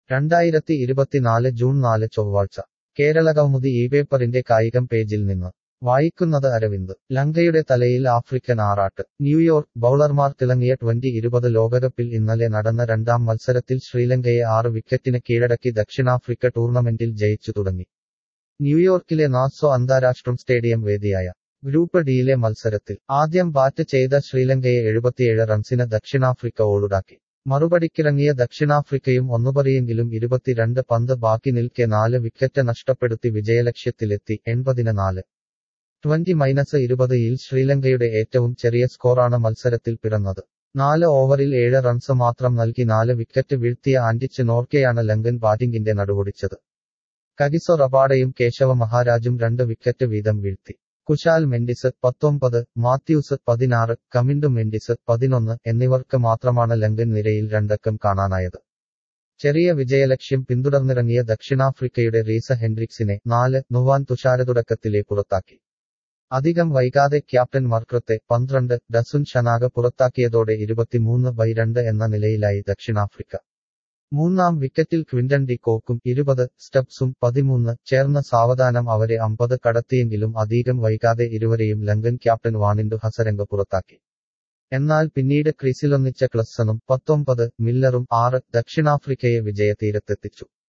രണ്ടായിരത്തി ഇരുപത്തിനാല് ജൂൺ നാല് ചൊവ്വാഴ്ച കേരളകൗമുദി ഈ പേപ്പറിന്റെ കായികം പേജിൽ നിന്ന് വായിക്കുന്നത് അരവിന്ദ് ലങ്കയുടെ തലയിൽ ആഫ്രിക്കൻ ആറാട്ട് ന്യൂയോർക്ക് ബൌളർമാർ തിളങ്ങിയ ട്വന്റി ഇരുപത് ലോകകപ്പിൽ ഇന്നലെ നടന്ന രണ്ടാം മത്സരത്തിൽ ശ്രീലങ്കയെ ആറ് വിക്കറ്റിന് കീഴടക്കി ദക്ഷിണാഫ്രിക്ക ടൂർണമെന്റിൽ ജയിച്ചു തുടങ്ങി ന്യൂയോർക്കിലെ നാസോ അന്താരാഷ്ട്രം സ്റ്റേഡിയം വേദിയായ ഗ്രൂപ്പ് ഡിയിലെ മത്സരത്തിൽ ആദ്യം ബാറ്റ് ചെയ്ത ശ്രീലങ്കയെ എഴുപത്തിയേഴ് റൺസിന് ദക്ഷിണാഫ്രിക്ക ഓളുടാക്കി മറുപടിക്കിറങ്ങിയ ദക്ഷിണാഫ്രിക്കയും ഒന്നുപറിയെങ്കിലും ഇരുപത്തിരണ്ട് പന്ത് ബാക്കി നിൽക്കെ നാല് വിക്കറ്റ് നഷ്ടപ്പെടുത്തി വിജയലക്ഷ്യത്തിലെത്തി എൺപതിന് നാല് ട്വന്റി മൈനസ് ഇരുപതിൽ ശ്രീലങ്കയുടെ ഏറ്റവും ചെറിയ സ്കോറാണ് മത്സരത്തിൽ പിറന്നത് നാല് ഓവറിൽ ഏഴ് റൺസ് മാത്രം നൽകി നാല് വിക്കറ്റ് വീഴ്ത്തിയ ആന്റിച്ച് നോർക്കെയാണ് ലങ്കൻ ബാറ്റിംഗിന്റെ നടുവൊടിച്ചത് കഗിസോ റബാഡയും കേശവ മഹാരാജും രണ്ട് വിക്കറ്റ് വീതം വീഴ്ത്തി കുശാൽ മെൻഡിസ് പത്തൊമ്പത് മാത്യൂസ് പതിനാറ് കമിൻഡു മെൻഡിസ് പതിനൊന്ന് എന്നിവർക്ക് മാത്രമാണ് ലങ്കൻ നിരയിൽ രണ്ടക്കം കാണാനായത് ചെറിയ വിജയലക്ഷ്യം പിന്തുടർന്നിറങ്ങിയ ദക്ഷിണാഫ്രിക്കയുടെ റീസ ഹെൻഡ്രിക്സിനെ നാല് നുവാൻ തുഷാരതുടക്കത്തിലെ പുറത്താക്കി അധികം വൈകാതെ ക്യാപ്റ്റൻ മർക്രത്തെ പന്ത്രണ്ട് ഡസുൻ ഷനാഗ പുറത്താക്കിയതോടെ ഇരുപത്തിമൂന്ന് ബൈ രണ്ട് എന്ന നിലയിലായി ദക്ഷിണാഫ്രിക്ക മൂന്നാം വിക്കറ്റിൽ ക്വിന്റൺ ഡി കോക്കും ഇരുപത് സ്റ്റെപ്സും പതിമൂന്ന് ചേർന്ന സാവധാനം അവരെ അമ്പത് കടത്തിയെങ്കിലും അധികം വൈകാതെ ഇരുവരെയും ലങ്കൻ ക്യാപ്റ്റൻ വാണിൻഡു ഹസരംഗ പുറത്താക്കി എന്നാൽ പിന്നീട് ക്രീസിലൊന്നിച്ച ക്ലസ്സനും പത്തൊമ്പത് മില്ലറും ആറ് ദക്ഷിണാഫ്രിക്കയെ വിജയതീരത്തെത്തിച്ചു